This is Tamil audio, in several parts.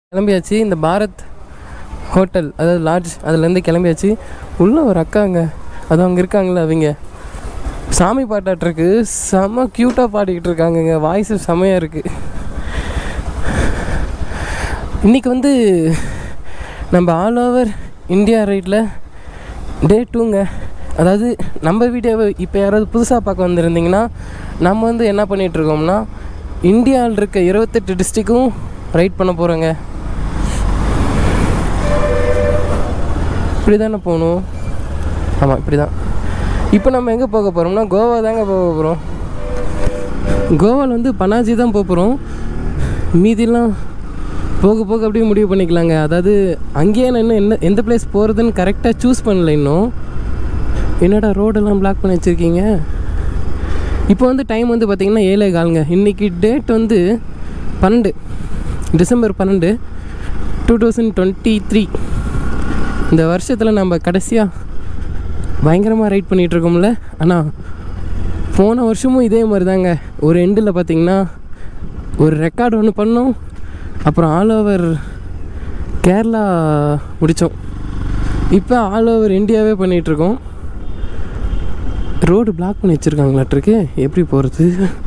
கிளம்பியாச்சு இந்த பாரத் ஹோட்டல் அதாவது லாட்ஜ் அதுலேருந்து கிளம்பியாச்சு உள்ள ஒரு அக்காங்க அது அவங்க இருக்காங்களே அவங்க சாமி பாட்டாட்டிருக்கு செம்ம க்யூட்டாக பாடிக்கிட்டு இருக்காங்கங்க வாய்ஸ் செமையாக இருக்குது இன்றைக்கி வந்து நம்ம ஆல் ஓவர் இந்தியா ரைட்டில் டே டூங்க அதாவது நம்ம வீடியோவை இப்போ யாராவது புதுசாக பார்க்க வந்திருந்தீங்கன்னா நம்ம வந்து என்ன பண்ணிகிட்டு இருக்கோம்னா இந்தியாவில் இருக்க இருபத்தெட்டு டிஸ்ட்ரிக்கும் ரைட் பண்ண போகிறோங்க இப்படி தானே போகணும் ஆமாம் இப்படி தான் இப்போ நம்ம எங்கே போக போகிறோம்னா கோவா தாங்க போக போகிறோம் கோவாவில் வந்து பனாஜி தான் போக போகிறோம் மீதிலாம் போக போக அப்படியே முடிவு பண்ணிக்கலாங்க அதாவது அங்கேயே நான் இன்னும் என்ன எந்த பிளேஸ் போகிறதுன்னு கரெக்டாக சூஸ் பண்ணல இன்னும் என்னடா ரோடெல்லாம் பிளாக் பண்ணி வச்சுருக்கீங்க இப்போ வந்து டைம் வந்து பார்த்திங்கன்னா ஏழே காலுங்க இன்றைக்கி டேட் வந்து பன்னெண்டு டிசம்பர் பன்னெண்டு டூ தௌசண்ட் டுவெண்ட்டி த்ரீ இந்த வருஷத்தில் நம்ம கடைசியாக பயங்கரமாக ரைட் பண்ணிகிட்ருக்கோம்ல ஆனால் போன வருஷமும் இதே மாதிரி தாங்க ஒரு எண்டில் பார்த்திங்கன்னா ஒரு ரெக்கார்டு ஒன்று பண்ணோம் அப்புறம் ஆல் ஓவர் கேரளா முடித்தோம் இப்போ ஆல் ஓவர் இந்தியாவே பண்ணிகிட்ருக்கோம் ரோடு பிளாக் பண்ணி வச்சுருக்காங்களாட்டிருக்கு எப்படி போகிறது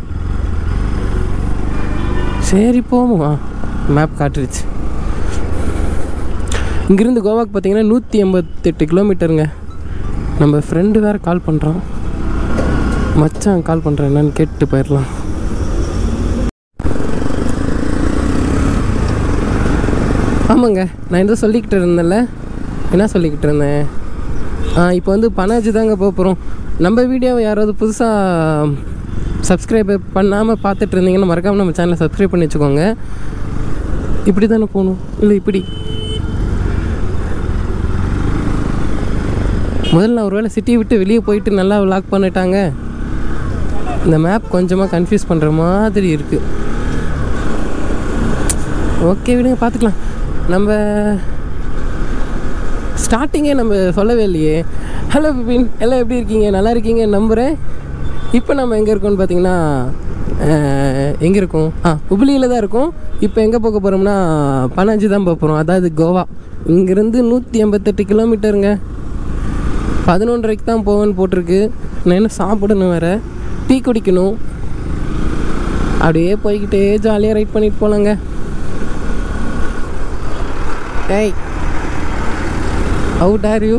சரி போவோம் மேப் காட்டுருச்சு இங்கேருந்து கோவாக்கு பார்த்தீங்கன்னா நூற்றி எண்பத்தெட்டு கிலோமீட்டருங்க நம்ம ஃப்ரெண்டு வேறு கால் பண்ணுறான் மச்சான் கால் பண்ணுறேன் என்னன்னு கேட்டு போயிடலாம் ஆமாங்க நான் எதோ சொல்லிக்கிட்டு இருந்தேன்ல என்ன சொல்லிக்கிட்டு இருந்தேன் ஆ இப்போ வந்து பனாஜி தாங்க போக போகிறோம் நம்ம வீடியோவை யாராவது புதுசாக சப்ஸ்கிரைப் பண்ணாமல் பார்த்துட்டு இருந்தீங்கன்னா மறக்காமல் நம்ம சேனலை சப்ஸ்கிரைப் பண்ணி வச்சுக்கோங்க இப்படி தானே போகணும் இல்லை இப்படி முதல்ல நான் ஒருவேளை சிட்டியை விட்டு வெளியே போயிட்டு நல்லா விளாக் பண்ணிட்டாங்க இந்த மேப் கொஞ்சமாக கன்ஃபியூஸ் பண்ணுற மாதிரி இருக்குது ஓகே விடுங்க பார்த்துக்கலாம் நம்ம ஸ்டார்டிங்கே நம்ம சொல்லவே இல்லையே ஹலோ பிபின் எல்லாம் எப்படி இருக்கீங்க நல்லா இருக்கீங்க நம்புகிறேன் இப்போ நம்ம எங்கே இருக்கோம்னு பார்த்தீங்கன்னா எங்கே இருக்கோம் ஆ உபிலியில் தான் இருக்கோம் இப்போ எங்கே போக போகிறோம்னா பனாஜி தான் போக போகிறோம் அதாவது கோவா இங்கேருந்து நூற்றி எண்பத்தெட்டு கிலோமீட்டருங்க பதினொன்றரைக்கு தான் போவேன்னு போட்டிருக்கு நான் என்ன சாப்பிடணும் வேறு டீ குடிக்கணும் அப்படியே போய்கிட்டே ஜாலியாக ரைட் பண்ணிட்டு போகலாங்க ஏய் அவுட் ஆர் யூ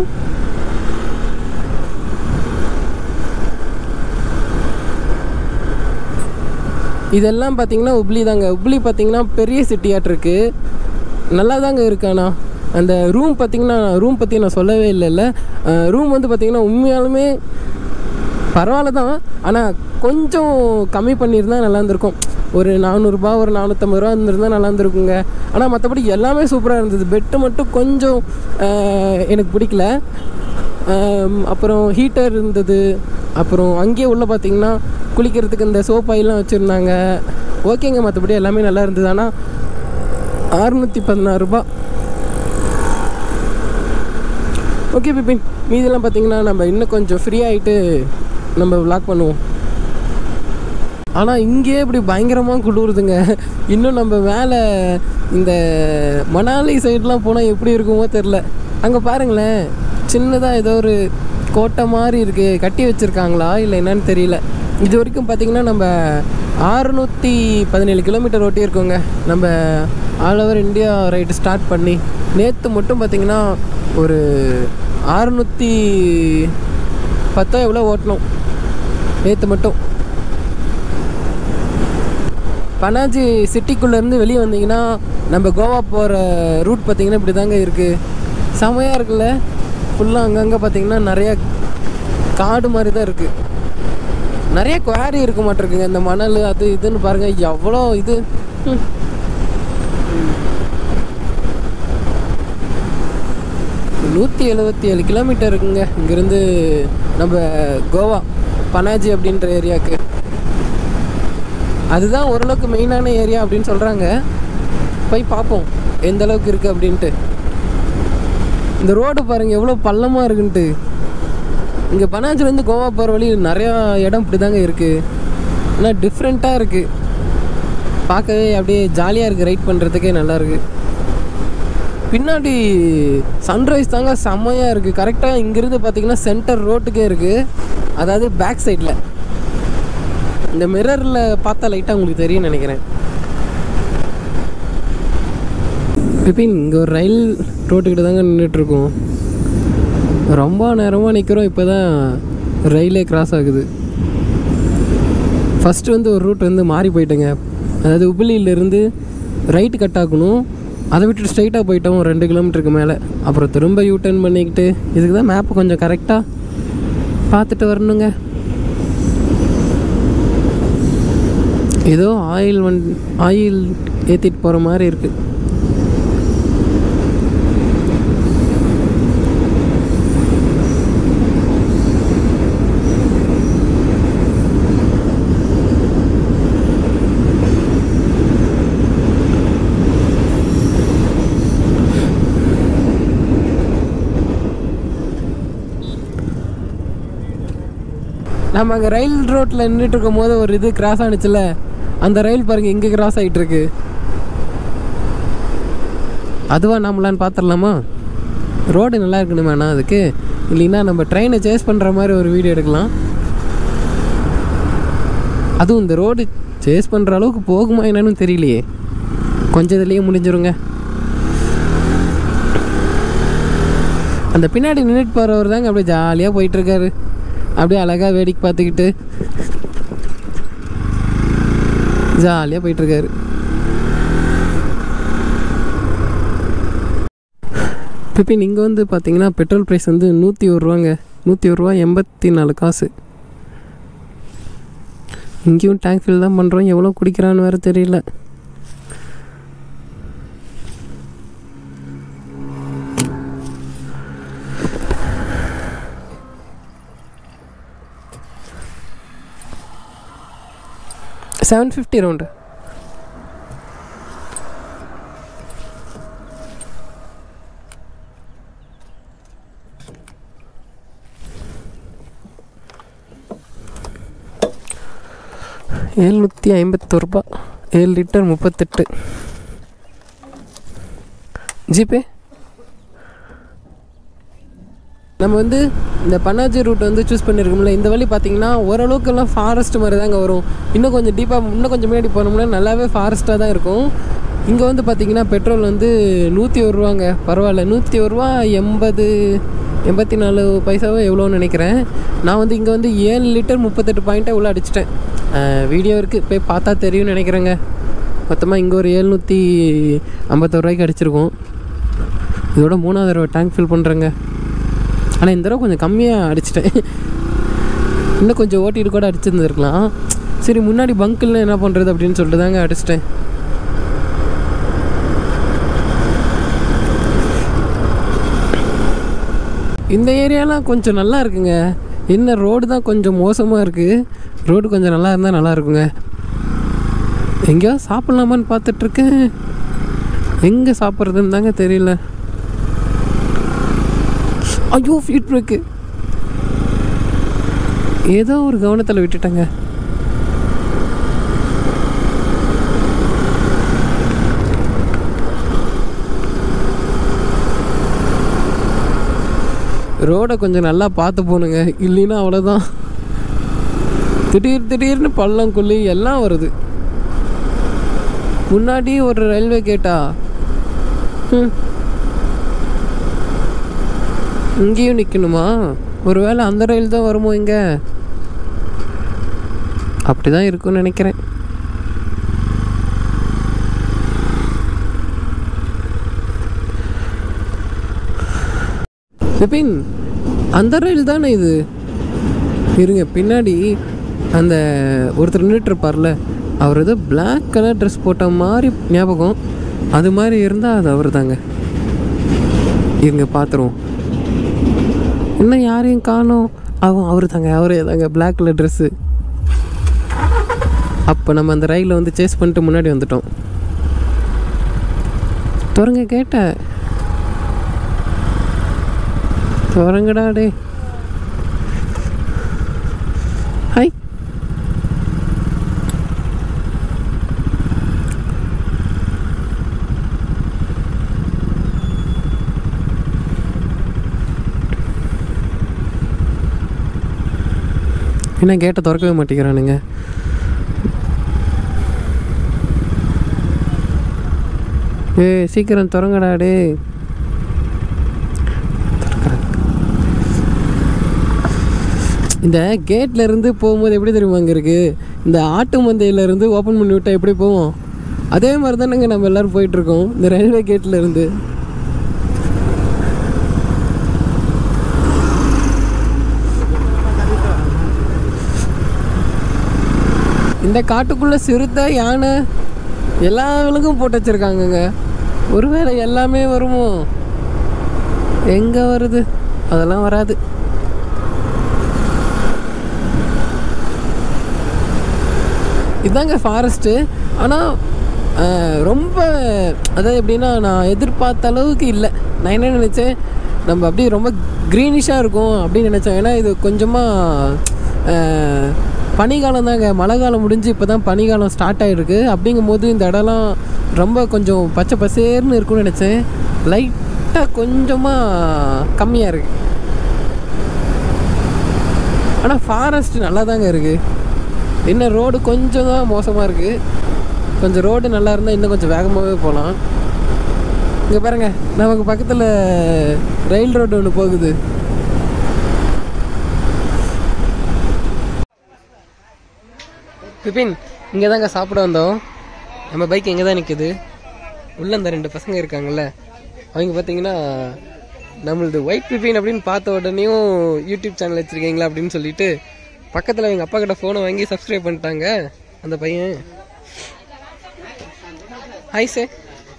இதெல்லாம் பார்த்தீங்கன்னா உப்ளி தாங்க உப்ளி பார்த்தீங்கன்னா பெரிய சிட்டியாட் இருக்கு நல்லா தாங்க இருக்காண்ணா அந்த ரூம் பார்த்தீங்கன்னா ரூம் பற்றி நான் சொல்லவே இல்லைல்ல ரூம் வந்து பார்த்தீங்கன்னா உண்மையாலுமே பரவாயில்ல தான் ஆனால் கொஞ்சம் கம்மி பண்ணியிருந்தா நல்லா இருந்திருக்கும் ஒரு நானூறுரூபா ஒரு நானூற்றம்பது ரூபா இருந்திருந்தால் நல்லா இருந்திருக்குங்க ஆனால் மற்றபடி எல்லாமே சூப்பராக இருந்தது பெட்டு மட்டும் கொஞ்சம் அஹ், எனக்கு பிடிக்கல அம், அப்புறம் ஹீட்டர் இருந்தது அப்புறம் அங்கேயே உள்ளே பார்த்தீங்கன்னா குளிக்கிறதுக்கு இந்த சோப் ஆயிலாம் வச்சுருந்தாங்க ஓகேங்க மற்றபடி எல்லாமே நல்லா இருந்தது ஆனால் அறுநூற்றி பதினாறு ரூபாய் ஓகே பிபின் மீதெல்லாம் பார்த்தீங்கன்னா நம்ம இன்னும் கொஞ்சம் ஃப்ரீ ஆகிட்டு நம்ம vlog பண்ணுவோம் ஆனால் இங்கேயே இப்படி பயங்கரமாக குளிருதுங்க இன்னும் நம்ம மேலே இந்த மணாலி சைட்லாம் போனால் எப்படி இருக்குமோ தெரில அங்கே பாருங்களேன் சின்னதாக ஏதோ ஒரு கோட்டை மாதிரி இருக்குது கட்டி வச்சுருக்காங்களா இல்லை என்னன்னு தெரியல இது வரைக்கும் பார்த்திங்கன்னா நம்ம ஆறுநூற்றி பதினேழு கிலோமீட்டர் ஓட்டி இருக்கோங்க நம்ம all over India ride start பண்ணி நேற்று மட்டும் பார்த்திங்கன்னா ஒரு ஆறுநூற்றி பத்தோ எவ்வளோ ஓட்டணும் நேற்று மட்டும் பனாஜி சிட்டிக்குள்ளேருந்து வெளியே வந்தீங்கன்னா நம்ம கோவா போகிற ரூட் பார்த்தீங்கன்னா இப்படி தாங்க இருக்குது செமையாக இருக்குல்ல ஃபுல்லாக அங்கங்கே பார்த்தீங்கன்னா நிறைய காடு மாதிரி தான் இருக்குது நிறைய குவாரி இருக்க மாட்டிருக்குங்க இந்த மணல் அது இதுன்னு பாருங்கள் எவ்வளோ இது ம். நூற்றி எழுபத்தி ஏழு கிலோமீட்டர் இருக்குங்க இங்கேருந்து நம்ம கோவா பனாஜி அப்படின்ற ஏரியாவுக்கு அதுதான் ஓரளவுக்கு மெயினான ஏரியா அப்படின்னு சொல்கிறாங்க போய் பார்ப்போம் எந்த அளவுக்கு இருக்குது அப்படின்ட்டு இந்த ரோடு பாருங்கள் எவ்வளோ பள்ளமாக இருக்குன்ட்டு இங்கே பனாஜிலேருந்து கோவா போகிற வழி நிறையா இடம் இப்படி தாங்க இருக்குது ஆனால் டிஃப்ரெண்ட்டாக இருக்குது பார்க்கவே அப்படியே ஜாலியாக இருக்குது ரைட் பண்ணுறதுக்கே நல்லா இருக்குது பின்னாடி சன்ரைஸ் தாங்க செம்மையாக இருக்குது கரெக்டாக இங்கேருந்து பார்த்தீங்கன்னா சென்டர் ரோட்டுக்கே இருக்குது அதாவது பேக் சைடில் இந்த மிரரில் பார்த்தா லைட்டாக உங்களுக்கு தெரியும் நினைக்கிறேன் பிபின் இங்கே ஒரு ரயில் ரோட்டுக்கிட்ட தாங்க நின்றுட்டுருக்கோம் ரொம்ப நேரமாக நிற்கிறோம் இப்போ தான் ரயிலே கிராஸ் ஆகுது ஃபஸ்ட்டு வந்து ஒரு ரூட் வந்து மாறி போயிட்டேங்க அதாவது உபிலியிலேருந்து ரைட்டு கட் ஆகணும் அதை விட்டுட்டு ஸ்ட்ரைட்டாக போயிட்டோம் ஒரு ரெண்டு கிலோமீட்டருக்கு மேலே அப்புறம் திரும்ப யூ டர்ன் பண்ணிக்கிட்டு இதுக்கு தான் மேப்பு கொஞ்சம் கரெக்டாக பார்த்துட்டு வரணுங்க ஏதோ ஆயில் வன் ஆயில் ஏற்றிட்டு போகிற மாதிரி இருக்குது நம்ம அங்கே ரயில் ரோட்டில் நின்றுட்டு இருக்கும் போது ஒரு இது கிராஸ் ஆனிச்சுல அந்த ரயில் பாருங்க இங்கே கிராஸ் ஆகிட்டு இருக்கு அதுவா நம்மளான்னு பார்த்துடலாமா ரோடு நல்லா இருக்கணுமேண்ணா அதுக்கு இல்லைன்னா நம்ம ட்ரெயினை சேஸ் பண்ணுற மாதிரி ஒரு வீடியோ எடுக்கலாம் அதுவும் இந்த ரோடு சேஸ் பண்ணுற அளவுக்கு போகுமா என்னன்னு தெரியலையே கொஞ்சம் இதுலேயே முடிஞ்சிருங்க அந்த பின்னாடி நின்றுட்டு போகிறவர் தாங்க அப்படியே ஜாலியாக போயிட்டுருக்காரு அப்படியே அழகாக வேடிக்கை பார்த்துக்கிட்டு ஜாலியாக போயிட்டுருக்காரு பிபின் இங்கே வந்து பார்த்தீங்கன்னா பெட்ரோல் ப்ரைஸ் வந்து நூற்றி ஒரு ரூபாங்க நூற்றி ஒரு ரூபா எண்பத்தி நாலு காசு இங்கேயும் டேங்க் ஃபில் தான் பண்ணுறோம் எவ்வளோ குடிக்கிறான்னு வேறு தெரியல செவன் ஃபிஃப்டி ரவுண்டு ஏழ்நூற்றி ஐம்பத்தொரு ரூபா ஏழு லிட்டர் முப்பத்தெட்டு ஜிபே நம்ம வந்து இந்த பனாஜி ரூட் வந்து சூஸ் பண்ணியிருக்கோம்ல இந்த வழி பார்த்தீங்கன்னா ஓரளவுக்குலாம் ஃபாரஸ்ட் மாதிரி தாங்க வரும் இன்னும் கொஞ்சம் டீப்பாக இன்னும் கொஞ்சம் முன்னாடி போனோம்னா நல்லாவே ஃபாரஸ்ட்டாக தான் இருக்கும் இங்கே வந்து பார்த்தீங்கன்னா பெட்ரோல் வந்து நூற்றி ஒரு ரூபாங்க பரவாயில்ல நூற்றி ஒரு ரூபா எண்பது எண்பத்தி நாலு பைசாவோ எவ்வளோன்னு நினைக்கிறேன் நான் வந்து இங்கே வந்து ஏழு லிட்டர் முப்பத்தெட்டு பாயிண்ட்டை உள்ள அடிச்சிட்டேன் வீடியோ இருக்குது போய் பார்த்தா தெரியும்னு நினைக்கிறேங்க மொத்தமாக இங்கே ஒரு ஏழ்நூற்றி ஐம்பத்தோரு ரூபாய்க்கு அடிச்சிருக்கோம் இதோட மூணாவது தடவை டேங்க் ஃபில் பண்ணுறேங்க ஆனால் இந்த தடவை கொஞ்சம் கம்மியாக அடிச்சிட்டேன் இன்னும் கொஞ்சம் ஓட்டிட்டு கூட அடிச்சிருந்துருக்கலாம் சரி முன்னாடி பங்கில் என்ன பண்ணுறது அப்படின்னு சொல்லிட்டு தாங்க அடிச்சிட்டேன் இந்த ஏரியாலாம் கொஞ்சம் நல்லா இருக்குங்க என்ன ரோடு தான் கொஞ்சம் மோசமாக இருக்குது ரோடு கொஞ்சம் நல்லா இருந்தால் நல்லா இருக்குங்க எங்கேயோ சாப்பிட்லாமான்னு பார்த்துட்ருக்கேன் எங்கே சாப்பிட்றதுன்னு தாங்க தெரியல ஐயோ ஃபீட் பிரேக்கு ஏதோ ஒரு கவனத்தில் விட்டுட்டேங்க ரோடை கொஞ்சம் நல்லா பார்த்து போகணுங்க இல்லைன்னா அவ்வளோதான் திடீர் திடீர்னு பள்ளம் குழி எல்லாம் வருது முன்னாடி ஒரு ரயில்வே கேட்டா ம் இங்கேயும் நிற்கணுமா ஒருவேளை அந்த ரயில் தான் வருமோ இங்கே அப்படி தான் இருக்கும்னு நினைக்கிறேன் விபின் அந்த ரயில் தானே இது இருங்க பின்னாடி அந்த ஒருத்தர் நின்றுட்டு இருப்பார்ல அவர் ஏதோ Black கலர் ட்ரெஸ் போட்ட மாதிரி ஞாபகம் அது மாதிரி இருந்தால் அது அவர் தாங்க இருங்க பார்த்துருவோம் இன்னும் யாரையும் காணோம் அவன் அவர் தாங்க அவரே தாங்க Black கலர் ட்ரெஸ்ஸு அப்போ நம்ம அந்த ரயிலில் வந்து சேஸ் பண்ணிட்டு முன்னாடி வந்துட்டோம் தொடங்க கேட்ட தொடங்கடா டே ஹாய் என்ன கேட்டை திறக்கவே மாட்டேங்கிறானுங்க ஏய் சீக்கிரம் திறங்கடா டே இந்த கேட்ல இருந்து போகும்போது எப்படி தெரியுமா அங்கே இருக்கு இந்த ஆட்டு மந்தையில இருந்து ஓப்பன் பண்ணி விட்டா எப்படி போவோம் அதே மாதிரி தானேங்க நம்ம எல்லாரும் போயிட்டு இருக்கோம் இந்த ரயில்வே கேட்ல இருந்து இந்த காட்டுக்குள்ள சிறுத்தை யானை எல்லா விலங்கும் போட்டு வச்சிருக்காங்கங்க ஒருவேளை எல்லாமே வருமோ எங்க வருது அதெல்லாம் வராது இதாங்க ஃபாரஸ்ட்டு ஆனால் ரொம்ப அதாவது எப்படின்னா நான் எதிர்பார்த்த அளவுக்கு இல்லை நான் என்ன நினச்சேன் நம்ம அப்படியே ரொம்ப க்ரீனிஷாக இருக்கும் அப்படின்னு நினச்சேன் ஏன்னா இது கொஞ்சமாக பனிக்காலம் தாங்க மழை காலம் முடிஞ்சு இப்போ தான் பனிக்காலம் ஸ்டார்ட் ஆகிருக்கு அப்படிங்கும்போது இந்த இடம்லாம் ரொம்ப கொஞ்சம் பச்சை பசேர்னு இருக்கும்னு நினச்சேன் லைட்டாக கொஞ்சமாக கம்மியாக இருக்குது ஆனால் ஃபாரஸ்ட் நல்லா தாங்க இருக்குது என்ன ரோடு கொஞ்சம் தான் மோசமாக இருக்குது கொஞ்சம் ரோடு நல்லா இருந்தால் இன்னும் கொஞ்சம் வேகமாகவே போகலாம் இங்கே பாருங்க நமக்கு பக்கத்தில் ரயில் ரோடு ஒன்று போகுது பிபின் இங்கே தாங்க சாப்பிட வந்தோம் நம்ம பைக் இங்கே தான் நிற்குது உள்ள அந்த ரெண்டு பசங்க இருக்காங்கல்ல அவங்க பார்த்தீங்கன்னா நம்மளது ஒயிட் பிபின் அப்படின்னு பார்த்த உடனேயும் யூடியூப் சேனல் வச்சுருக்கீங்களா அப்படின்னு சொல்லிட்டு பக்கத்தில் எங்கள் அப்பா கிட்ட ஃபோனை வாங்கி சப்ஸ்கிரைப் பண்ணிட்டாங்க அந்த பையன் ஹாய் சே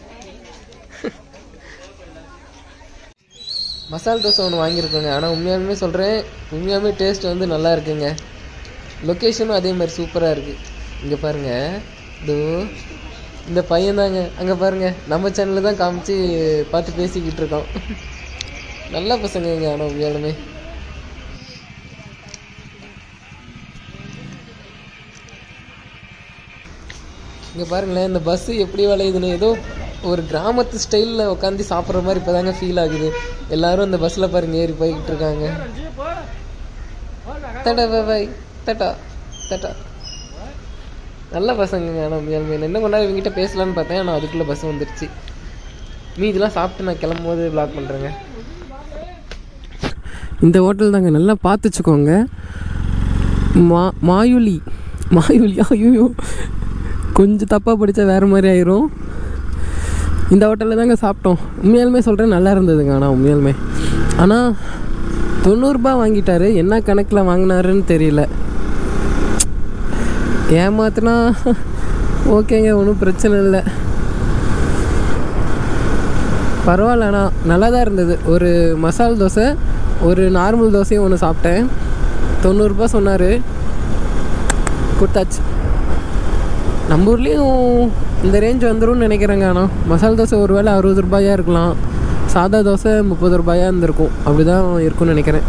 மசால் தோசை ஒன்று வாங்கியிருக்கோங்க ஆனால் உண்மையாலுமே சொல்கிறேன் உண்மையாலுமே டேஸ்ட் வந்து நல்லா இருக்குங்க லொக்கேஷனும் அதே மாதிரி சூப்பராக இருக்குது இங்கே பாருங்கள் இதோ இந்த பையன் தாங்க அங்கே பாருங்கள் நம்ம சேனலில் தான் காமிச்சு பார்த்து பேசிக்கிட்டு இருக்கோம் நல்ல பசங்கங்க ஆனால் உண்மையாலுமே இங்கே பாருங்களேன் இந்த பஸ்ஸு எப்படி வளையுதுன்னு ஏதோ ஒரு கிராமத்து ஸ்டைலில் உட்காந்து சாப்பிட்ற மாதிரி இப்போ தாங்க ஃபீல் ஆகுது எல்லாரும் அந்த பஸ்ஸில் பாருங்க ஏறி போய்கிட்டு இருக்காங்க தடா பாய் தட்டா தட்டா நல்ல பசங்க ஆனால் உண்மையாலுமே நான் என்ன பண்ணா இவங்ககிட்ட பேசலான்னு பார்த்தேன் ஆனால் அதுக்குள்ளே பஸ் வந்துருச்சு மீதிலாம் சாப்பிட்டு நான் கிளம்பும்போது பிளாக் பண்ணுறேங்க இந்த ஹோட்டல் தாங்க நல்லா பார்த்துச்சுக்கோங்க மா மாயுலி மாயுலி ஐயோ கொஞ்சம் தப்பாக படித்தா வேறு மாதிரி ஆயிரும் இந்த ஹோட்டலில் தாங்க சாப்பிட்டோம் உண்மையாலுமே சொல்கிறேன் நல்லா இருந்ததுங்க ஆனால் உண்மையாலுமே ஆனால் தொண்ணூறுரூபா வாங்கிட்டாரு என்ன கணக்கில் வாங்கினாருன்னு தெரியல ஏமாத்துனா ஓகேங்க ஒன்றும் பிரச்சனை இல்லை பரவாயில்ல ஆனால் நல்லா தான் இருந்தது ஒரு மசால் தோசை ஒரு நார்மல் தோசையும் ஒன்று சாப்பிட்டேன் தொண்ணூறுரூபா சொன்னார் கொடுத்தாச்சு நம்ம ஊர்லேயும் இந்த ரேஞ்ச் வந்துரும்னு நினைக்கிறேங்க ஆனால் மசால் தோசை ஒரு வேளை அறுபது ரூபாயாக இருக்கலாம் சாதா தோசை முப்பது ரூபாயாக இருந்திருக்கும் அப்படி தான் இருக்கும்னு நினைக்கிறேன்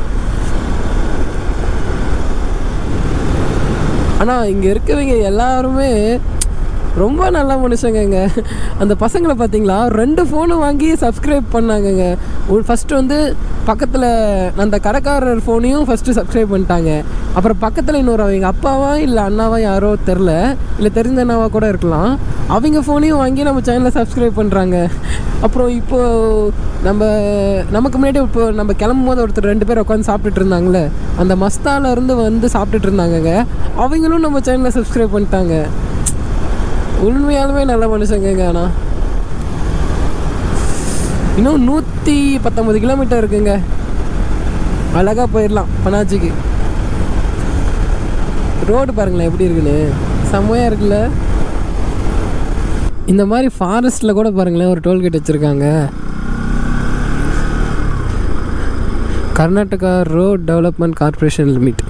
ஆனால் இங்கே இருக்கவங்க எல்லாருமே ரொம்ப நல்ல மனுஷங்கங்க அந்த பசங்களை பார்த்தீங்களா ரெண்டு ஃபோனும் வாங்கி சப்ஸ்கிரைப் பண்ணாங்கங்க ஃபஸ்ட்டு வந்து பக்கத்தில் அந்த கடைக்காரர் ஃபோனையும் ஃபஸ்ட்டு சப்ஸ்கிரைப் பண்ணிட்டாங்க அப்புறம் பக்கத்தில் இன்னொரு அவங்க அப்பாவா இல்லை அண்ணாவா யாரோ தெரில இல்லை தெரிஞ்ச அண்ணாவா கூட இருக்கலாம் அவங்க ஃபோனையும் வாங்கி நம்ம சேனலை சப்ஸ்கிரைப் பண்ணுறாங்க அப்புறம் இப்போ நம்ம நமக்கு முன்னாடி இப்போ நம்ம கிளம்பும் போது ஒருத்தர் ரெண்டு பேர் உட்காந்து சாப்பிட்டுட்டு இருந்தாங்களே அந்த மஸ்தால இருந்து வந்து சாப்பிட்டுட்டு இருந்தாங்கங்க அவங்களும் நம்ம சேனலை சப்ஸ்கிரைப் பண்ணிட்டாங்க உண்மையாலுமே நல்ல மனுஷங்கங்க ஆனால் இன்னும் நூற்றி பத்தொம்பது கிலோமீட்டர் இருக்குங்க அழகாக போயிடலாம் பனாஜிக்கு ரோடு பாருங்களேன் எப்படி இருக்குன்னு செம்மையாக இருக்குல்ல இந்த மாதிரி ஃபாரஸ்ட்டில் கூட பாருங்களேன் ஒரு டோல்கேட் வச்சுருக்காங்க Karnataka road development corporation limit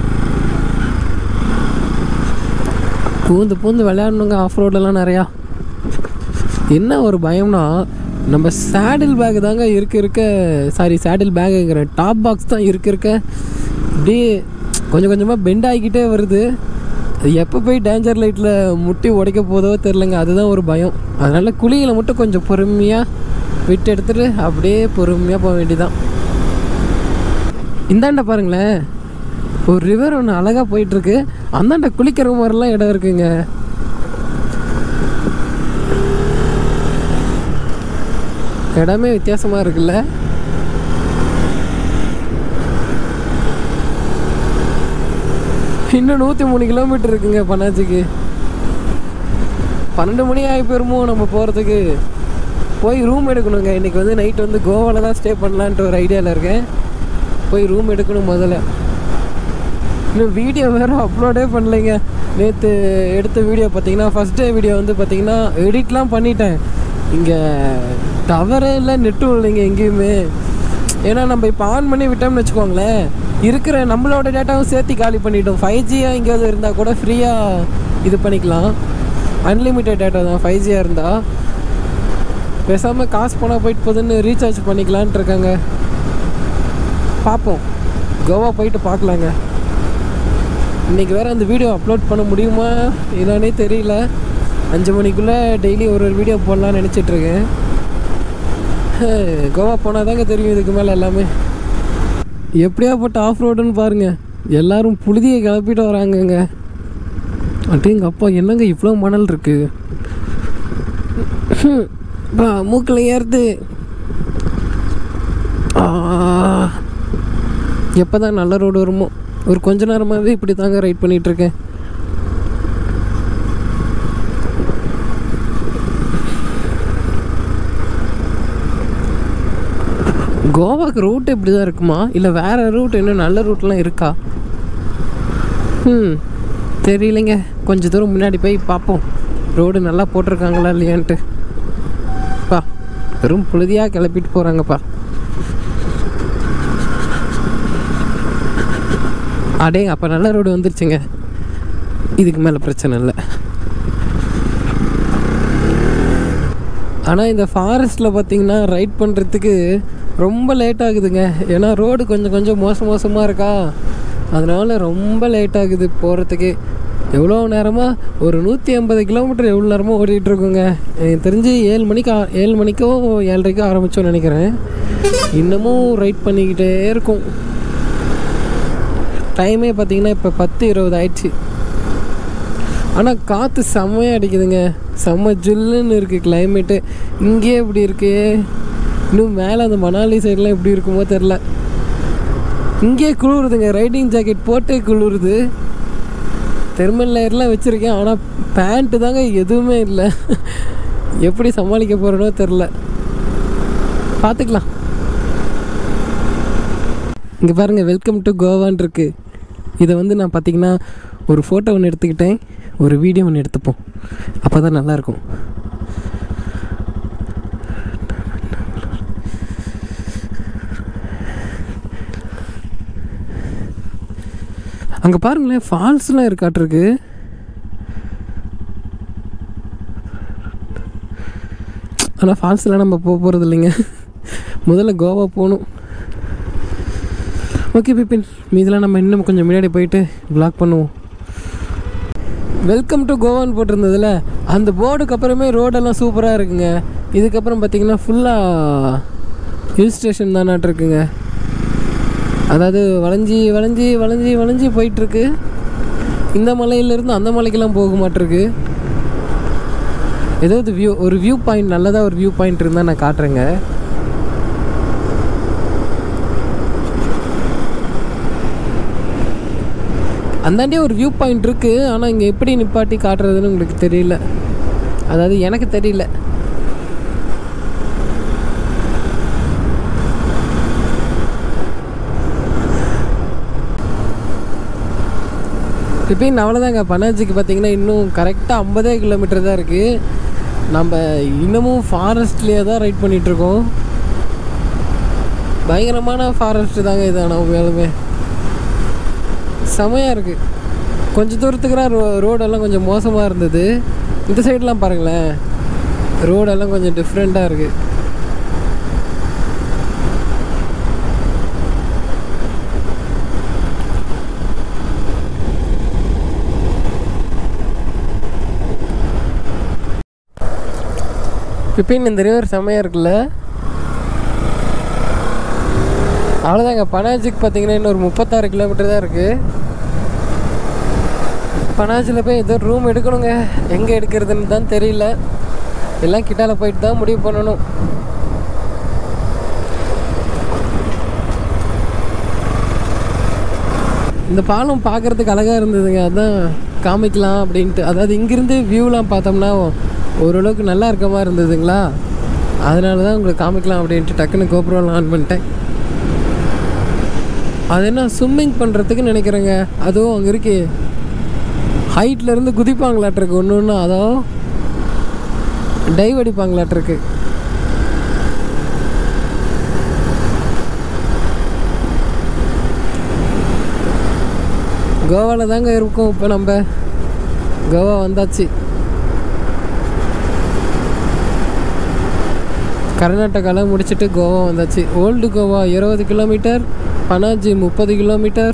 பூந்து பூந்து விளையாடணுங்க ஆஃப் ரோடெல்லாம் நிறையா என்ன ஒரு பயம்னா நம்ம சேடில் பேக் தாங்க இருக்க இருக்க சாரி சேடில் பேக்குங்கிற டாப் பாக்ஸ் தான் இருக்க இருக்க அப்படியே கொஞ்சம் கொஞ்சமாக பெண்ட் ஆகிக்கிட்டே வருது அது எப்போ போய் டேஞ்சர் லைட்டில் முட்டி உடைக்க போதோ தெரிலங்க அதுதான் ஒரு பயம் அதனால் குழியில் மட்டும் கொஞ்சம் பொறுமையாக விட்டு எடுத்துகிட்டு அப்படியே பொறுமையாக போக வேண்டியதான் இந்தாண்ட பாருங்களேன் ஒரு ரிவர் ஒன்று அழகாக போயிட்டுருக்கு அந்தாண்ட குளிக்கிற மாதிரிலாம் இடம் இருக்குங்க இடமே வித்தியாசமாக இருக்குல்ல இன்னும் நூற்றி மூணு கிலோமீட்டர் இருக்குங்க பனாஜிக்கு பன்னெண்டு மணி ஆகி போயிருமோ நம்ம போகிறதுக்கு போய் ரூம் எடுக்கணுங்க இன்றைக்கி வந்து நைட் வந்து கோவாவில் தான் ஸ்டே பண்ணலான்ட்டு ஒரு ஐடியாவில் இருக்கேன் போய் ரூம் எடுக்கணும் முதல்ல இன்னும் வீடியோ வேறு அப்லோடே பண்ணலைங்க நேற்று எடுத்த வீடியோ பார்த்தீங்கன்னா ஃபஸ்ட் டே வீடியோ வந்து பார்த்தீங்கன்னா எடிட்லாம் பண்ணிட்டேன் இங்கே டவரே இல்லை நெட்டும் இல்லைங்க எங்கேயுமே ஏன்னா நம்ம இப்போ ஆன் பண்ணி விட்டோம்னு வச்சுக்கோங்களேன் இருக்கிற நம்மளோட டேட்டாவும் சேர்த்து காலி பண்ணிட்டோம் ஃபைவ் ஜியாக எங்கேயாவது இருந்தால் கூட ஃப்ரீயாக இது பண்ணிக்கலாம் அன்லிமிட்டெட் டேட்டா தான் ஃபைவ் ஜியாக இருந்தால் பேசாமல் காசு போனால் போயிட்டு போகுதுன்னு ரீசார்ஜ் பண்ணிக்கலான்ட்டு இருக்காங்க பார்ப்போம் கோவா போயிட்டு பார்க்கலாங்க இன்றைக்கி வேறு அந்த வீடியோ அப்லோட் பண்ண முடியுமா என்னன்னே தெரியல அஞ்சு மணிக்குள்ளே டெய்லி ஒரு ஒரு வீடியோ போடலான்னு நினச்சிட்ருக்கேன் கோவா போனால் தாங்க தெரியும் இதுக்கு மேலே எல்லாமே எப்படியா போட்ட ஆஃப் ரோடுன்னு பாருங்கள் எல்லாரும் புழுதியை கிளப்பிட்டு வராங்கங்க அட்டேங்க அப்பா என்னங்க இவ்வளோ மணல் இருக்கு பா மூக்கில் ஏறுது எப்போ தான் நல்ல ரோடு வருமோ ஒரு கொஞ்ச நேரமாகவே இப்படி தாங்க ரைட் பண்ணிகிட்ருக்கேன் கோவாக்கு ரூட் இப்படி தான் இருக்குமா இல்லை வேறு ரூட் இன்னும் நல்ல ரூட்லாம் இருக்கா ம் தெரியலைங்க கொஞ்சம் தூரம் முன்னாடி போய் பார்ப்போம் ரோடு நல்லா போட்டிருக்காங்களா இல்லையான்ட்டு பா வெறும் புழுதியாக கிளப்பிட்டு போகிறாங்கப்பா அடே அப்போ நல்ல ரோடு வந்துருச்சுங்க இதுக்கு மேலே பிரச்சனை இல்லை ஆனால் இந்த ஃபாரஸ்ட்டில் பார்த்தீங்கன்னா ரைட் பண்ணுறதுக்கு ரொம்ப லேட் ஆகுதுங்க ஏன்னா ரோடு கொஞ்சம் கொஞ்சம் மோசம் மோசமாக இருக்கா அதனால் ரொம்ப லேட் ஆகுது போகிறதுக்கு எவ்வளோ நேரமாக ஒரு நூற்றி ஐம்பது கிலோமீட்டர் எவ்வளோ நேரமாக ஓடிட்டு இருக்கோங்க எனக்கு தெரிஞ்சு ஏழு மணிக்கு ஆ- ஏழு மணிக்கோ ஏழரைக்கோ ஆரம்பித்தோன்னு நினைக்கிறேன் இன்னமும் ரைட் பண்ணிக்கிட்டே இருக்கும் டைமே பார்த்தீங்கன்னா இப்போ பத்து இருபது ஆயிடுச்சு ஆனால் காற்று செம்மையாக அடிக்குதுங்க செம்ம ஜில்லுன்னு இருக்குது கிளைமேட்டு இங்கேயே இப்படி இருக்கு இன்னும் மேலே அந்த மணாலி சைட்லாம் எப்படி இருக்குமோ தெரில இங்கேயே குளிருதுங்க ரைடிங் ஜாக்கெட் போட்டே குளிருது தெர்மல் லேயர்லாம் வச்சுருக்கேன் ஆனால் பேண்ட்டு தாங்க எதுவுமே இல்லை எப்படி சமாளிக்க போகிறேனோ தெரில பார்த்துக்கலாம் இங்கே பாருங்கள் வெல்கம் டு கோவான் இருக்கு இதை வந்து நான் பார்த்தீங்கன்னா ஒரு ஃபோட்டோ ஒன்று எடுத்துக்கிட்டேன் ஒரு வீடியோ ஒன்று எடுத்துப்போம் அப்போ தான் நல்லாயிருக்கும் அங்கே பாருங்களேன் ஃபால்ஸ்லாம் இருக்காட்டிருக்கு ஆனால் ஃபால்ஸ்லாம் நம்ம போக போகிறது இல்லைங்க முதல்ல கோவா போகணும் ஓகே பிபின் மீதெல்லாம் நம்ம இன்னும் கொஞ்சம் முன்னாடி போயிட்டு ப்ளாக் பண்ணுவோம் வெல்கம் டு கோவான்னு போட்டிருந்ததுல அந்த போர்டுக்கு அப்புறமே ரோடெல்லாம் சூப்பராக இருக்குங்க இதுக்கப்புறம் பார்த்தீங்கன்னா ஃபுல்லாக ஹில் ஸ்டேஷன் தானாட்டு இருக்குங்க அதாவது வளைஞ்சி வளைஞ்சி வளைஞ்சி வளைஞ்சி போயிட்டுருக்கு இந்த மலையிலேருந்து அந்த மலைக்கெல்லாம் போக மாட்டிருக்கு ஏதாவது வியூ ஒரு வியூ பாயிண்ட் நல்லதாக ஒரு வியூ பாயிண்ட் இருந்தால் நான் காட்டுறேங்க அந்தாண்டியே ஒரு வியூ பாயிண்ட் இருக்குது ஆனால் இங்கே எப்படி நிப்பாட்டி காட்டுறதுன்னு உங்களுக்கு தெரியல அதாவது எனக்கு தெரியல இப்பயும் அவ்வளோதாங்க பனாஜிக்கு பார்த்தீங்கன்னா இன்னும் கரெக்டாக ஐம்பதே கிலோமீட்டர் தான் இருக்குது நம்ம இன்னமும் ஃபாரஸ்ட்லேயே தான் ரைட் பண்ணிகிட்ருக்கோம் பயங்கரமான ஃபாரஸ்ட்டு தாங்க இது ஆனால் உண்மையாலுமே செமையாக இருக்குது கொஞ்சம் தூரத்துக்குலாம் ரோ ரோடெல்லாம் கொஞ்சம் மோசமாக இருந்தது இந்த சைடெலாம் பாருங்களேன் ரோடெல்லாம் கொஞ்சம் டிஃப்ரெண்ட்டாக இருக்குது பிப்பின் இந்த ரிவர் செம்மையாக இருக்குல்ல அவ்வளோதாங்க பனாஜிக்கு பார்த்தீங்கன்னா இன்னொரு முப்பத்தாறு கிலோமீட்டர் தான் இருக்குது பனாஜியில் போய் ஏதோ ரூம் எடுக்கணுங்க எங்கே எடுக்கிறதுன்னு தான் தெரியல எல்லாம் கிட்டால போயிட்டு தான் முடிவு பண்ணணும் இந்த பாலம் பார்க்குறதுக்கு அழகாக இருந்ததுங்க அதான் காமிக்கலாம் அப்படின்ட்டு அதாவது இங்கேருந்து வியூலாம் பார்த்தோம்னா ஓரளவுக்கு நல்லா இருக்க மாதிரி இருந்ததுங்களா அதனால தான் உங்களுக்கு காமிக்கலாம் அப்படின்ட்டு டக்குன்னு கோபுரம் ஆன் பண்ணிட்டேன் அது என்ன ஸ்விம்மிங் பண்ணுறதுக்கு நினைக்கிறேங்க அதுவும் அங்கே இருக்கு ஹைட்ல இருந்து குதிப்பாங்களாட்டிருக்கு ஒன்று ஒன்று அதோ டைவ் அடிப்பாங்களாட்டிருக்கு கோவாவில் தாங்க இருக்கோம் இப்போ நம்ம கோவா வந்தாச்சு கர்நாடகாவில் முடிச்சுட்டு கோவா வந்தாச்சு ஓல்டு கோவா இருபது கிலோமீட்டர் பனாஜி முப்பது கிலோமீட்டர்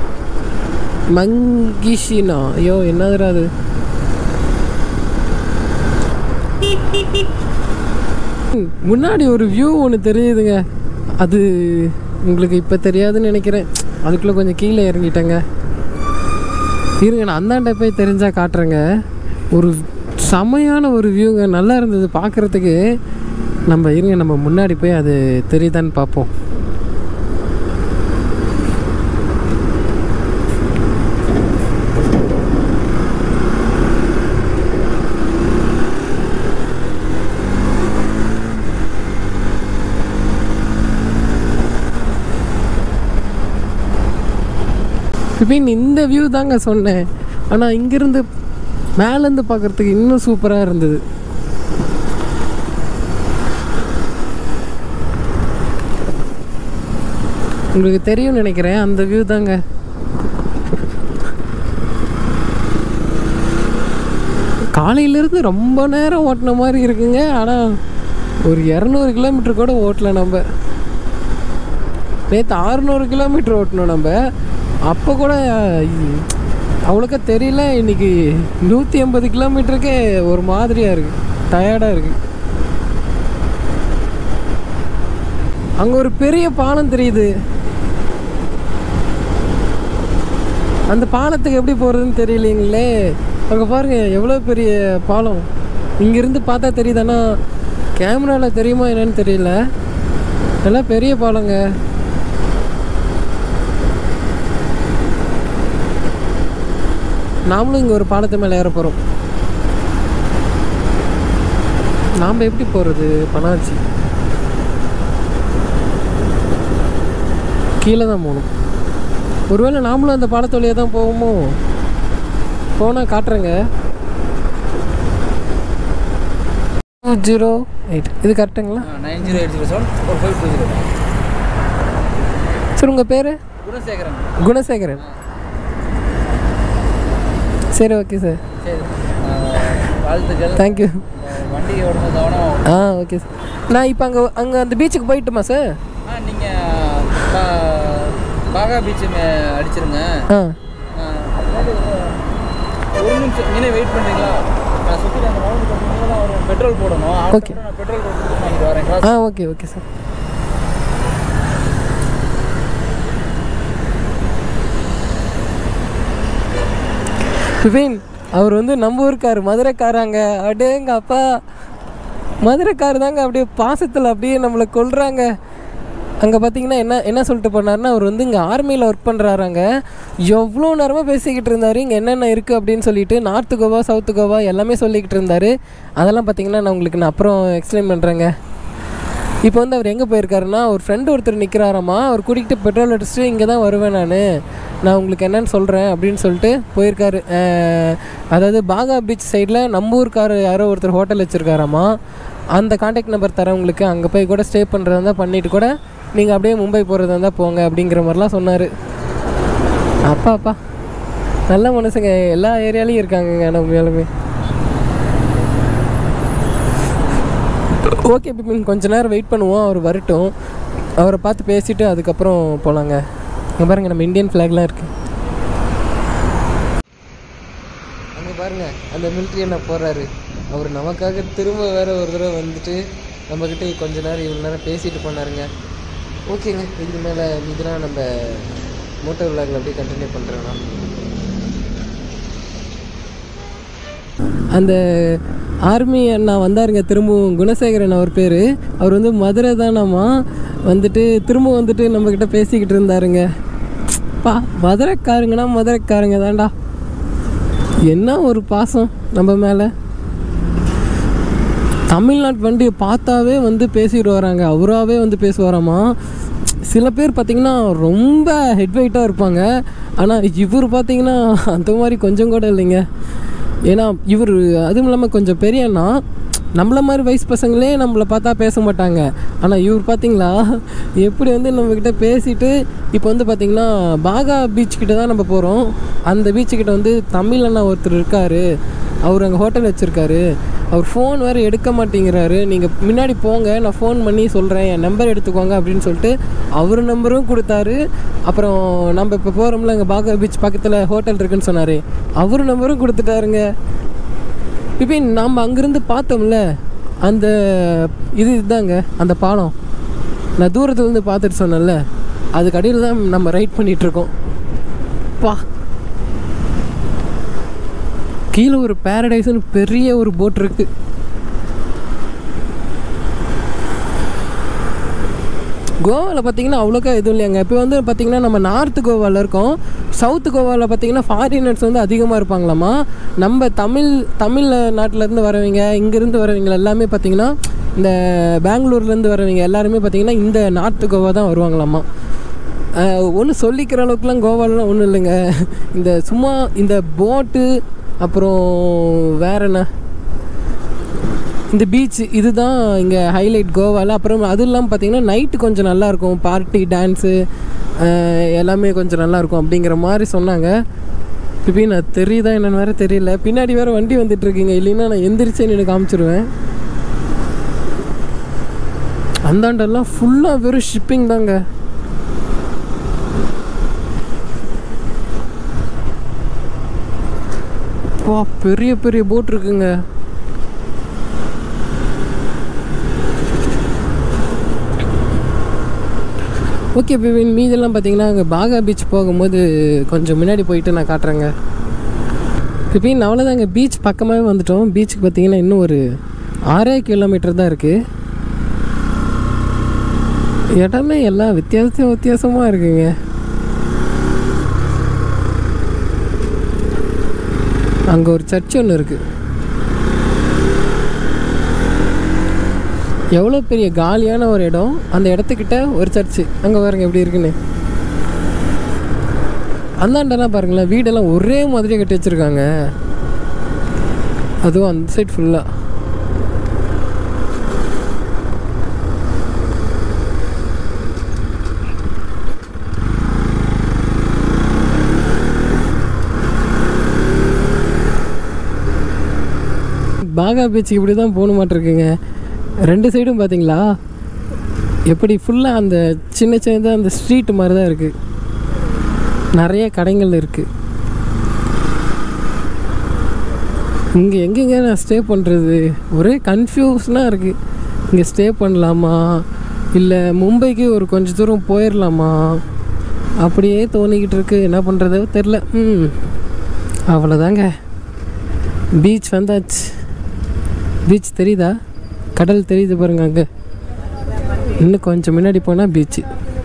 மங்கிஷினா ஐயோ என்னதுடா அது ம், முன்னாடி ஒரு வியூ ஒன்று தெரியுதுங்க அது உங்களுக்கு இப்போ தெரியாதுன்னு நினைக்கிறேன் அதுக்குள்ளே கொஞ்சம் கீழே இறங்கிட்டேங்க இருங்க நான் அந்தாண்ட போய் தெரிஞ்சால் காட்டுறேங்க ஒரு செமையான ஒரு வியூங்க நல்லா இருந்தது பார்க்குறதுக்கு நம்ம இருங்க நம்ம முன்னாடி போய் அது தெரியுதான்னு பார்ப்போம் பிபின் இந்த வியூ தாங்க சொன்னேன் ஆனால் இங்கேருந்து மேலேருந்து பார்க்குறதுக்கு இன்னும் சூப்பராக இருந்தது உங்களுக்கு தெரியும்னு நினைக்கிறேன் அந்த வியூ தாங்க காலையிலேருந்து ரொம்ப நேரம் ஓட்டின மாதிரி இருக்குங்க ஆனால் ஒரு இரநூறு கிலோமீட்டர் கூட ஓட்டல நம்ம நேற்று அறுநூறு கிலோமீட்டர் ஓட்டணும் நம்ம அப்போ கூட ஐ- அவ்வளோக்கா தெரியல இன்னைக்கு நூற்றி ஐம்பது கிலோமீட்டருக்கே ஒரு மாதிரியாக இருக்குது டயர்டாக இருக்குது அங்கே ஒரு பெரிய பாலம் தெரியுது அந்த பாலத்துக்கு எப்படி போகிறதுன்னு தெரியலீங்களே அங்கே பாருங்க எவ்வளோ பெரிய பாலம் இங்கேருந்து பார்த்தா தெரியுதானா கேமராவில் தெரியுமா என்னன்னு தெரியல நல்லா பெரிய பாலங்க நாமளும் இங்கே ஒரு பாலத்து மேலே ஏற போகிறோம் நாம் எப்படி போகிறது பனாச்சி கீழே தான் போகணும் ஒருவேளை நாமளும் அந்த பாலத்து வழியாக தான் போவோமோ போனால் காட்டுறேங்க டூ ஜீரோ எயிட் இது கரெக்டுங்களா nine zero eight zero seven four five two zero சரி உங்கள் பேர் குணசேகரன் குணசேகரன் சரி ஓகே சார் சரி வாழ்த்துக்கள் தேங்க்யூ வண்டி ஓடும்போது கவனம் ஆ ஓகே சார் நான் இப்போ அங்கே அங்கே அந்த பீச்சுக்கு போயிட்டுமா சார் ஆ நீங்கள் பாகா பீச் அடிச்சிருங்க ஆ ஆ, முன்னாடி ஒரு- ஒரு நிமிஷம் நீங்களே வெயிட் பண்ணுறீங்களா நான் சுற்றி அந்த ரவுண்டு தான் ஒரு பெட்ரோல் போடணும் Okay. நான் பெட்ரோல் போட்டு வாங்கிட்டு வரேன் கிராஸ் ஆ ஓகே ஓகே சார் விபின் அவர் வந்து நம்ம ஊருக்கார் மதுரைக்காராங்க அடேங்க அப்பா மதுரைக்கார் தாங்க அப்படியே பாசத்தில் அப்படியே நம்மளை கொல்றாங்க அங்கே பார்த்தீங்கன்னா என்ன என்ன சொல்லிட்டு போனாருன்னா அவர் வந்து இங்கே ஆர்மியில் ஒர்க் பண்ணுறாராங்க எவ்வளோ நேரமாக பேசிக்கிட்டு இருந்தார் இங்கே என்னென்ன இருக்குது அப்படின்னு சொல்லிட்டு நார்த்து கோவா சவுத்து கோவா எல்லாமே சொல்லிக்கிட்டு இருந்தார் அதெல்லாம் பார்த்தீங்கன்னா நான் உங்களுக்கு நான் அப்புறம் எக்ஸ்பிளைன் பண்ணுறேங்க இப்போ வந்து அவர் எங்கே போயிருக்காருன்னா ஒரு ஃப்ரெண்டு ஒருத்தர் நிற்கிறாராமா அவர் கூட்டிகிட்டு பெட்ரோல் அடிச்சுட்டு இங்கே தான் வருவேன் நான் நான் உங்களுக்கு என்னன்னு சொல்கிறேன் அப்படின்னு சொல்லிட்டு போயிருக்காரு அஹ், அதாவது பாகா பீச் சைடில் நம்ம ஊருக்கார் யாரோ ஒருத்தர் ஹோட்டல் வச்சுருக்காராமா அந்த காண்டாக்ட் நம்பர் தரேன் உங்களுக்கு அங்கே போய் கூட ஸ்டே பண்ணுறதா இருந்தால் பண்ணிவிட்டு கூட நீங்கள் அப்படியே மும்பை போகிறதா இருந்தால் போங்க அப்படிங்கிற மாதிரிலாம் சொன்னார் அப்பா அப்பா நல்ல மனுஷங்க எல்லா ஏரியாலையும் இருக்காங்கங்க ஆனால் உண்மையாலுமே ஓகே பிபின் கொஞ்ச நேரம் வெயிட் பண்ணுவோம் அவர் வரட்டும் அவரை பார்த்து பேசிட்டு அதுக்கப்புறம் போகலாங்க இங்கே பாருங்க நம்ம இந்தியன் ஃப்ளாக்லாம் இருக்கு அங்கே பாருங்க அந்த மிலிட்ரி என்ன போடுறாரு அவர் நமக்காக திரும்ப வேற ஒரு தடவை வந்துட்டு நம்மக்கிட்ட கொஞ்ச நேரம் இவ்வளோ நேரம் பேசிட்டு போனாருங்க ஓகேங்க இதுக்கு மேலே இதெல்லாம் நம்ம மோட்டர் விளாகில் அப்படியே கண்டினியூ பண்ணுறேன்னா அந்த ஆர்மி அண்ணா வந்தாருங்க திரும்பவும் குணசேகரன் அவர் பேர் அவர் வந்து மதுரை தானாமா வந்துட்டு திரும்ப வந்துட்டு நம்மக்கிட்ட பேசிக்கிட்டு இருந்தாருங்க பா மதுரைக்காரங்கன்னா மதுரைக்காரங்க தான்டா என்ன ஒரு பாசம் நம்ம மேலே தமிழ்நாட்டு வண்டியை பார்த்தாவே வந்து பேசிட்டு வராங்க அவராகவே வந்து பேசுவாராமா சில பேர் பார்த்திங்கன்னா ரொம்ப ஹெட் வெயிட்டாக இருப்பாங்க ஆனால் இவர் பார்த்தீங்கன்னா அந்த மாதிரி கொஞ்சம் கூட இல்லைங்க ஏன்னா இவர் அதுவும் இல்லாமல் கொஞ்சம் பெரிய அண்ணா நம்மள மாதிரி வயசு பசங்களே நம்மளை பார்த்தா பேச மாட்டாங்க ஆனால் இவர் பார்த்தீங்களா எப்படி வந்து நம்மக்கிட்ட பேசிட்டு இப்போ வந்து பார்த்திங்கன்னா பாகா பீச் கிட்ட தான் நம்ம போகிறோம் அந்த பீச் கிட்ட வந்து தமிழ் அண்ணா ஒருத்தர் இருக்கார் அவர் அங்கே ஹோட்டல் வச்சுருக்காரு அவர் ஃபோன் வேறு எடுக்க மாட்டேங்கிறாரு நீங்கள் முன்னாடி போங்க நான் ஃபோன் பண்ணி சொல்கிறேன் என் நம்பர் எடுத்துக்கோங்க அப்படின்னு சொல்லிட்டு அவர் நம்பரும் கொடுத்தாரு அப்புறம் நம்ம இப்போ போகிறோம்ல அங்கே பாகா பீச் பக்கத்தில் ஹோட்டல் இருக்குன்னு சொன்னார் அவர் நம்பரும் கொடுத்துட்டாருங்க இப்போ நாம் அங்கேருந்து பார்த்தோம்ல அந்த இது இதுதாங்க அந்த பாலம் நான் தூரத்துலேருந்து பார்த்துட்டு சொன்னேன்ல அதுக்கு அடியில் தான் நம்ம ரைட் பண்ணிகிட்ருக்கோம் பா கீழே ஒரு பேரடைஸ்னு பெரிய ஒரு போட் இருக்கு கோவாவில் பார்த்தீங்கன்னா அவ்வளோக்கா எதுவும் இல்லையாங்க இப்போ வந்து பார்த்தீங்கன்னா நம்ம நார்த் கோவாவில் இருக்கோம் சவுத் கோவாவில் பார்த்தீங்கன்னா ஃபாரினர்ஸ் வந்து அதிகமாக இருப்பாங்களாமா நம்ம தமிழ் தமிழ் நாட்டிலேருந்து வரவங்க இங்கேருந்து வரவங்க எல்லாமே பார்த்தீங்கன்னா இந்த பெங்களூர்லேருந்து வரவங்க எல்லாருமே பார்த்தீங்கன்னா இந்த நார்த் கோவா தான் வருவாங்களாமா ஒன்றும் சொல்லிக்கிற அளவுக்குலாம் கோவாலலாம் ஒன்றும் இல்லைங்க இந்த சும்மா இந்த போட்டு அப்புறம் வேற என்ன இந்த பீச் இதுதான் இங்கே ஹைலைட் கோவாவில் அப்புறம் அதுவும் இல்லாமல் பார்த்தீங்கன்னா நைட்டு கொஞ்சம் நல்லாயிருக்கும் பார்ட்டி டான்ஸு எல்லாமே கொஞ்சம் நல்லாயிருக்கும் அப்படிங்கிற மாதிரி சொன்னாங்க இப்போ நான் தெரியுதா என்னன்னு வேறு தெரியல பின்னாடி வேறு வண்டி வந்துட்டுருக்கீங்க இல்லைன்னா நான் எந்திரிச்சே நின்று காமிச்சிருவேன் அந்தாண்டெல்லாம் ஃபுல்லாக வெறும் ஷிப்பிங் தாங்க அப்பா பெரிய பெரிய போட் இருக்குங்க ஓகே பிபின் மீதெல்லாம் பார்த்தீங்கன்னா அங்கே பாகா பீச் போகும்போது கொஞ்சம் முன்னாடி போயிட்டு நான் காட்டுறேங்க பிபின் அவ்வளோதாங்க பீச் பக்கமாகவே வந்துட்டோம் பீச்சுக்கு பார்த்தீங்கன்னா இன்னும் ஒரு ஆறே கிலோமீட்டர் தான் இருக்குது இடமே எல்லாம் வித்தியாசம் வித்தியாசமாக இருக்குங்க அங்கே ஒரு சர்ச் ஒன்று இருக்குது எவ்வளோ பெரிய காலியான ஒரு இடம் அந்த இடத்துக்கிட்ட ஒரு சர்ச்சு அங்கே பாருங்க எப்படி இருக்குன்னு அந்தாண்டெல்லாம் பாருங்களேன் வீடெல்லாம் ஒரே மாதிரியே கட்டி வச்சுருக்காங்க அதுவும் அந்த சைட் ஃபுல்லாக பாகா பீச்சுக்கு இப்படி தான் போகணும் மாட்டிருக்குங்க ரெண்டு சைடும் பார்த்தீங்களா எப்படி ஃபுல்லாக அந்த சின்ன சின்னதாக அந்த ஸ்ட்ரீட் மாதிரி தான் இருக்குது நிறைய கடைகள் இருக்குது இங்கே எங்கெங்க நான் ஸ்டே பண்ணுறது ஒரே கன்ஃபியூஸ்னாக இருக்குது இங்கே ஸ்டே பண்ணலாமா இல்லை மும்பைக்கு ஒரு கொஞ்ச தூரம் போயிடலாமா அப்படியே தோணிக்கிட்டு இருக்கு என்ன பண்ணுறதோ தெரில ம் அவ்வளோதாங்க பீச் வந்தாச்சு பீச் தெரியுதா கடல் தெரியுது பாருங்க அங்கே இன்னும் கொஞ்சம் முன்னாடி போனால் பீச்சு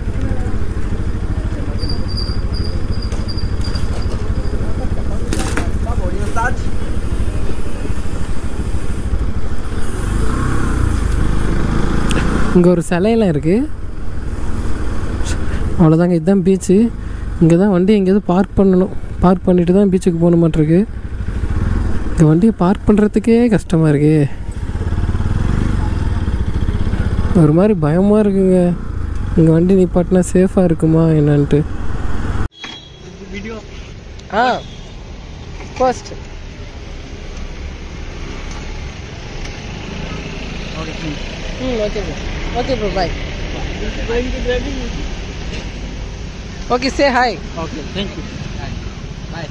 இங்கே ஒரு சிலையெல்லாம் இருக்குது அவ்வளோதாங்க இதுதான் பீச்சு இங்கே தான் வண்டி எங்கேயாவது பார்க் பண்ணணும் பார்க் பண்ணிட்டு தான் பீச்சுக்கு போகணும் மாட்டிருக்கு இந்த வண்டியை பார்க் பண்ணுறதுக்கே கஷ்டமாக இருக்கு ஒரு மாதிரி பயமாக இருக்குங்க இங்கே வண்டி நிப்பாட்டினா சேஃபாக இருக்குமா என்னன்ட்டு வீடியோ ஆ ஃபர்ஸ்ட் ம் okay bro okay bro bye okay say hi okay thank you bye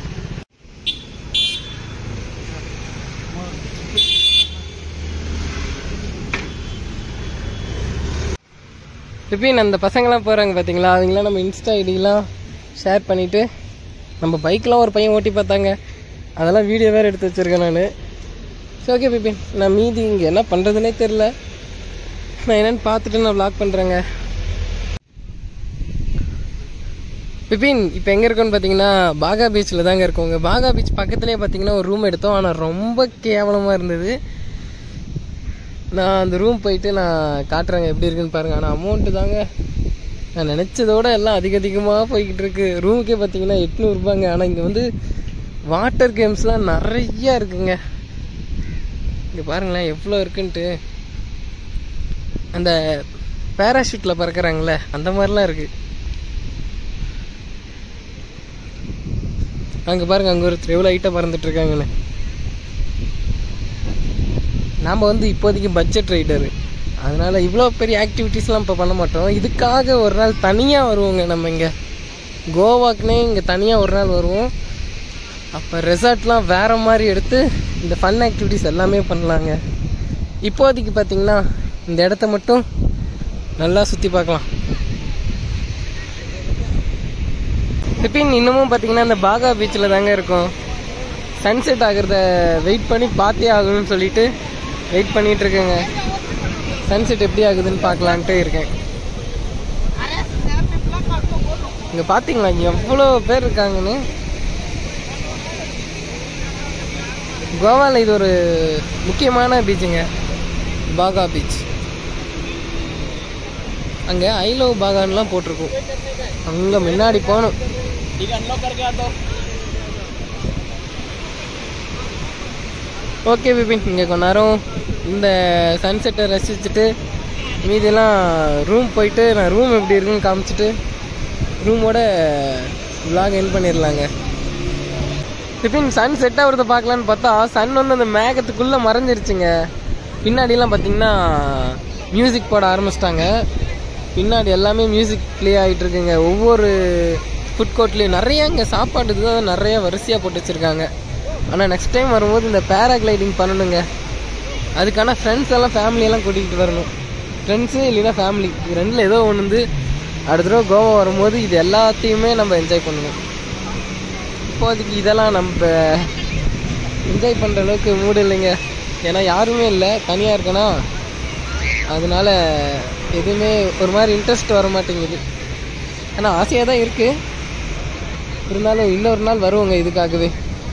ரிப்பீன் அந்த பசங்களாம் போகிறாங்க பார்த்தீங்களா அவங்களாம் நம்ம இன்ஸ்டா ஐடிலாம் ஷேர் பண்ணிவிட்டு நம்ம பைக்கெலாம் ஒரு பையன் ஓட்டி பார்த்தாங்க அதெல்லாம் வீடியோ வேறு எடுத்து வச்சுருக்கேன் நான் சரி ஓகே பிபின் நான் மீதி இங்கே என்ன பண்ணுறதுனே தெரில நான் என்னென்னு பார்த்துட்டு நான் vlog பண்ணுறேங்க பிபின் இப்போ எங்கே இருக்கோன்னு பார்த்தீங்கன்னா பாகா பீச்சில் தாங்க இருக்கோங்க பாகா பீச் பக்கத்துலேயே பார்த்தீங்கன்னா ஒரு ரூம் எடுத்தோம் ஆனால் ரொம்ப கேவலமாக இருந்தது நான் அந்த ரூம் போயிட்டு நான் காட்டுறேங்க எப்படி இருக்குன்னு பாருங்கள் ஆனால் அமௌண்ட்டு தாங்க நான் நினச்சதோட எல்லாம் அதிக அதிகமாக போய்கிட்டு இருக்கு ரூமுக்கே பார்த்தீங்கன்னா எட்நூறுபாங்க ஆனால் இங்கே வந்து வாட்டர் கேம்ஸ்லாம் நிறையா இருக்குங்க இங்கே பாருங்களேன் எவ்வளோ இருக்குன்ட்டு அந்த பேராஷூட்டில் பறக்கிறாங்களே அந்த மாதிரிலாம் இருக்குது அங்கே பாருங்க அங்கே ஒருத்தர் எவ்வளோ ஹைட்டாக பறந்துட்டு இருக்காங்கன்னு நாம் வந்து இப்போதைக்கு பட்ஜெட் ரைடரு அதனால் இவ்வளோ பெரிய ஆக்டிவிட்டீஸ்லாம் இப்போ பண்ண மாட்டோம் இதுக்காக ஒரு நாள் தனியாக வருவோங்க நம்ம இங்கே கோவாக்குனே இங்கே தனியாக ஒரு நாள் வருவோம் அப்போ ரெசார்ட்லாம் வேறு மாதிரி எடுத்து இந்த ஃபன் ஆக்டிவிட்டீஸ் எல்லாமே பண்ணலாங்க இப்போதைக்கு பார்த்தீங்கன்னா இந்த இடத்த மட்டும் நல்லா சுற்றி பார்க்கலாம் பிபின் இன்னமும் பார்த்தீங்கன்னா இந்த பாகா பீச்சில் தாங்க இருக்கும் சன்செட் ஆகிறத வெயிட் பண்ணி பார்த்தே ஆகணும்னு சொல்லிட்டு வெயிட் பண்ணிட்டு இருக்கேங்க சன்செட் எப்படி ஆகுதுன்னு பார்க்கலான்ட்டு இருக்கேன் இங்கே பார்த்தீங்களா எவ்வளோ பேர் இருக்காங்கன்னு கோவாவில் இது ஒரு முக்கியமான பீச்சுங்க பாகா பீச் அங்கே ஐ லவ் பாகான்லாம் போட்டிருக்கும் அங்கே முன்னாடி போகணும் ठीक है अनलॉक करके आता हूँ ஓகே பிபின் இங்கே கொஞ்ச நேரம் இந்த சன்செட்டை ரசிச்சுட்டு மீதியெல்லாம் ரூம் போயிட்டு நான் ரூம் எப்படி இருக்குன்னு காமிச்சிட்டு ரூமோட vlog என் பண்ணிடலாங்க பிபின் சன் செட் ஆகுறத பார்க்கலான்னு பார்த்தா சன் வந்து அந்த மேகத்துக்குள்ளே மறைஞ்சிருச்சுங்க பின்னாடிலாம் பார்த்தீங்கன்னா மியூசிக் போட ஆரம்பிச்சிட்டாங்க பின்னாடி எல்லாமே மியூசிக் ப்ளே ஆகிட்டு இருக்குங்க ஒவ்வொரு ஃபுட் கோர்ட்லேயும் நிறைய இங்கே சாப்பாட்டுக்கு தான் நிறைய வரிசையாக போட்டு வச்சுருக்காங்க ஆனால் நெக்ஸ்ட் டைம் வரும்போது இந்த பேராகிளைடிங் பண்ணணுங்க அதுக்கான ஃப்ரெண்ட்ஸ் எல்லாம் family எல்லாம் கூட்டிகிட்டு வரணும் ஃப்ரெண்ட்ஸு இல்லைன்னா ஃபேமிலி இது ரெண்டில் ஏதோ ஒன்று வந்து அடுத்த தடவை கோவா வரும்போது இது எல்லாத்தையுமே நம்ம என்ஜாய் பண்ணணும் இப்போதைக்கு இதெல்லாம் நம்ம என்ஜாய் பண்ணுற அளவுக்கு மூடு இல்லைங்க ஏன்னா யாருமே இல்லை தனியாக இருக்கேனா அதனால எதுவுமே ஒரு மாதிரி இன்ட்ரெஸ்ட் வர மாட்டேங்குது ஆனால் ஆசையாக தான் இருக்குது இருந்தாலும் இன்னொரு நாள் வருவோங்க இதுக்காகவே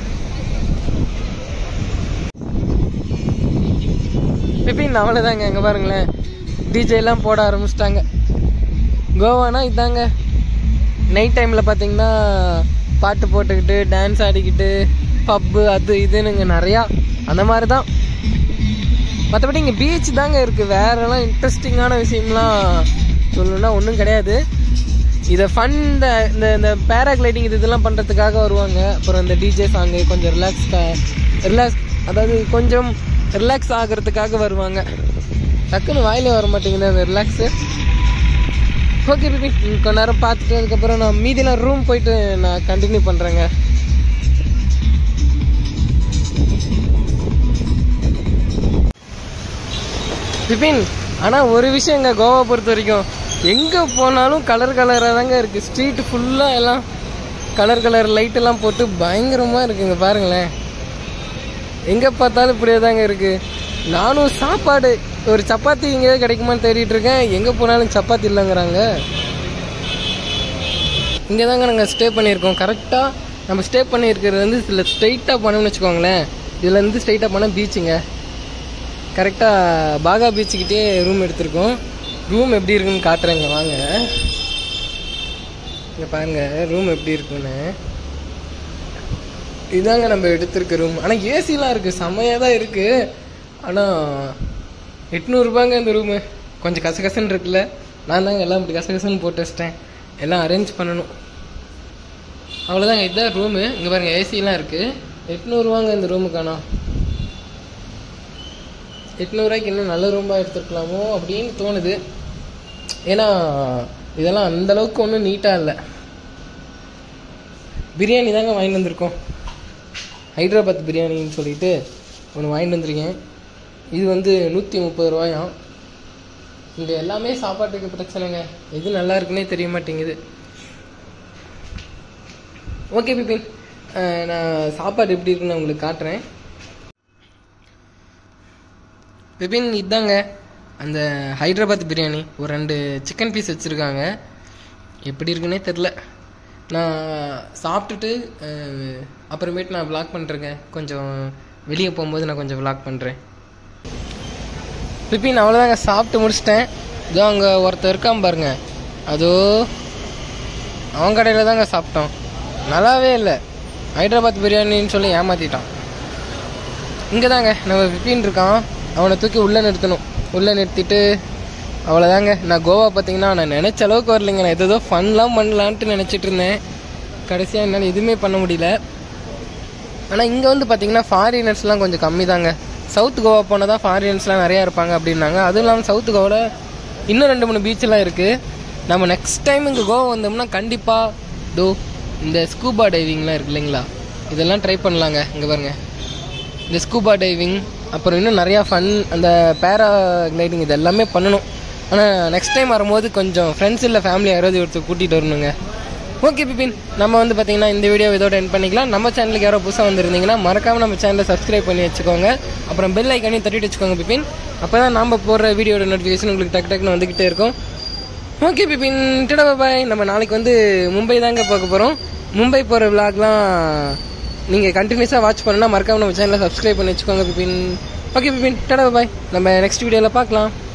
பிபின் அவ்வளோதாங்க அங்கே பாருங்களேன் DJ எல்லாம் போட ஆரம்பிச்சிட்டாங்க கோவானா இதாங்க நைட் டைமில் பார்த்தீங்கன்னா பாட்டு போட்டுக்கிட்டு டான்ஸ் ஆடிக்கிட்டு பப்பு அது இதுன்னு நிறையா அந்த மாதிரி தான் மற்றபடி இங்கே பீச் தாங்க இருக்குது வேறெல்லாம் இன்ட்ரெஸ்டிங்கான விஷயம்லாம் சொல்லணும்னா ஒன்றும் கிடையாது இதை ஃபன் இந்த இந்த இந்த பேராகிளைடிங் இது இதெல்லாம் பண்ணுறதுக்காக வருவாங்க அப்புறம் இந்த டிஜே சாங்கு கொஞ்சம் ரிலாக்ஸ் ரிலாக்ஸ் அதாவது கொஞ்சம் ரிலாக்ஸ் ஆகிறதுக்காக வருவாங்க டக்குன்னு வாயிலே வர மாட்டேங்குது அந்த ரிலாக்ஸு ஓகே பிபி கொஞ்ச நேரம் பார்த்துட்டு அதுக்கப்புறம் நான் மீதிலாம் ரூம் போயிட்டு நான் கண்டினியூ பண்ணுறேங்க பிபின் ஆனால் ஒரு விஷயம் இங்கே கோவா பொறுத்த வரைக்கும் எங்கே போனாலும் கலர் கலராக தாங்க இருக்குது ஸ்ட்ரீட் ஃபுல்லாக எல்லாம் கலர் கலர் லைட்டெல்லாம் போட்டு பயங்கரமாக இருக்குங்க பாருங்களேன் எங்கே பார்த்தாலும் இப்படியே தாங்க இருக்குது நானும் சாப்பாடு ஒரு சப்பாத்தி எங்கேயாவது கிடைக்குமான்னு தேடிட்டு இருக்கேன் எங்கே போனாலும் சப்பாத்தி இல்லைங்கிறாங்க இங்கே தாங்க நாங்கள் ஸ்டே பண்ணியிருக்கோம் கரெக்டாக நம்ம ஸ்டே பண்ணியிருக்கிறது வந்து இதில் ஸ்ட்ரைட்டாக போனோம்னு வச்சுக்கோங்களேன் இதில் இருந்து ஸ்ட்ரைட்டாக போனால் பீச்சுங்க கரெக்டாக பாகா பீச்சுக்கிட்டே ரூம் எடுத்திருக்கோம் ரூம் எப்படி இருக்குன்னு காட்டுறேங்க வாங்க இங்கே பாருங்க ரூம் எப்படி இருக்குன்னு இதாங்க நம்ம எடுத்திருக்க ரூம் ஆனால் ஏசிலாம் இருக்குது செம்மையாக தான் இருக்குது ஆனால் எட்நூறுபாங்க இந்த ரூமு கொஞ்சம் கசகசன்னு இருக்குல்ல நான் தாங்க எல்லாம் இப்படி கசகசன்னு போட்டு வச்சிட்டேன் எல்லாம் அரேஞ்ச் பண்ணணும் அவ்வளோதாங்க இதுதான் ரூமு இங்கே பாருங்கள் ஏசிலாம் இருக்குது எட்நூறுவாங்க இந்த ரூமுக்கானா எட்நூறுவாய்க்கு இன்னும் நல்ல ரூமாக எடுத்துருக்கலாமோ அப்படின்னு தோணுது ஏன்னா இதெல்லாம் அந்த அளவுக்கு ஒன்றும் நீட்டாக இல்லை பிரியாணி தாங்க வாங்கிட்டு வந்திருக்கோம் ஹைதராபாத் பிரியாணின்னு சொல்லிட்டு ஒன்று வாங்கிட்டு வந்திருக்கேன் இது வந்து நூற்றி முப்பது ரூபாயாம் இங்கே எல்லாமே சாப்பாட்டுக்கு பிரச்சனைங்க எது நல்லா இருக்குன்னே தெரிய மாட்டேங்குது ஓகே பிபின் அஹ் நான் சாப்பாடு எப்படி இருக்குன்னு உங்களுக்கு காட்டுறேன் பிபின் இதாங்க அந்த ஹைதராபாத் பிரியாணி ஒரு ரெண்டு சிக்கன் பீஸ் வச்சுருக்காங்க எப்படி இருக்குன்னே தெரில நான் சாப்பிட்டுட்டு அஹ், அப்புறமேட்டு நான் vlog பண்ணுறேங்க கொஞ்சம் வெளியே போகும்போது நான் கொஞ்சம் vlog பண்ணுறேன் பிபின் அவ்வளோதாங்க சாப்பிட்டு முடிச்சிட்டேன் இதோ அங்கே ஒருத்தர் இருக்கான் பாருங்க அதோ அவன் கடையில் தாங்க சாப்பிட்டோம் நல்லாவே இல்லை ஹைதராபாத் பிரியாணின்னு சொல்லி ஏமாற்றிட்டான் இங்கே தாங்க நம்ம விப்பின் இருக்கான் அவனை தூக்கி உள்ளே நிறுத்தணும் உள்ளே நிறுத்திட்டு அவ்வளோதாங்க நான் கோவா பார்த்தீங்கன்னா நான் நினச்ச அளவுக்கு வரலைங்க நான் ஏதோ ஃபன்லாம் பண்ணலான்ட்டு நினச்சிட்டு இருந்தேன் கடைசியாக என்னால் எதுவுமே பண்ண முடியல ஆனால் இங்கே வந்து பார்த்தீங்கன்னா ஃபாரினர்ஸ்லாம் கொஞ்சம் கம்மி தாங்க சவுத் கோவா போனால் தான் ஃபாரினர்ஸ்லாம் நிறையா இருப்பாங்க அப்படின்னாங்க அதுவும் இல்லாமல் சவுத் கோவாவில் இன்னும் ரெண்டு மூணு பீச்செல்லாம் இருக்குது நம்ம நெக்ஸ்ட் டைம் இங்கே கோவா வந்தோம்னா கண்டிப்பாக தோ இந்த ஸ்கூபா டைவிங்லாம் இருக்கு இல்லைங்களா இதெல்லாம் ட்ரை பண்ணலாங்க இங்கே பாருங்க இந்த ஸ்கூபா டைவிங் அப்புறம் இன்னும் நிறையா ஃபன் அந்த பேரா கிளைடிங் இது எல்லாமே பண்ணணும் ஆனால் நெக்ஸ்ட் டைம் வரும்போது கொஞ்சம் ஃப்ரெண்ட்ஸ் இல்லை ஃபேமிலி யாராவது ஒருத்தர் கூட்டிகிட்டு வரணுங்க ஓகே பிபின் நம்ம வந்து பார்த்தீங்கன்னா இந்த வீடியோ இதோட என் பண்ணிக்கலாம் நம்ம சேனலுக்கு யாரோ புதுசாக வந்திருந்தீங்கன்னா மறக்காம நம்ம சேனலை சப்ஸ்கிரைப் பண்ணி வச்சுக்கோங்க அப்புறம் பெல் ஐக்கானையும் தட்டிட்டு வச்சுக்கோங்க பிபின் அப்போ தான் நம்ம போடுற வீடியோட நோட்டிஃபிகேஷன் உங்களுக்கு டக்கு டக்குன்னு வந்துக்கிட்டே இருக்கும் ஓகே பிபின் டடா பாய் நம்ம நாளைக்கு வந்து மும்பை தாங்க பார்க்க போகிறோம் மும்பை போகிற விளாக்லாம் நீங்கள் கண்டினியூஸாக வாட்ச் பண்ணணும்னா மறக்காம நம்ம சேனலை சப்ஸ்கிரைப் பண்ணி வச்சுக்கோங்க பிபின் ஓகே பிபின் டடா பாய் நம்ம நெக்ஸ்ட் வீடியோவில் பார்க்கலாம்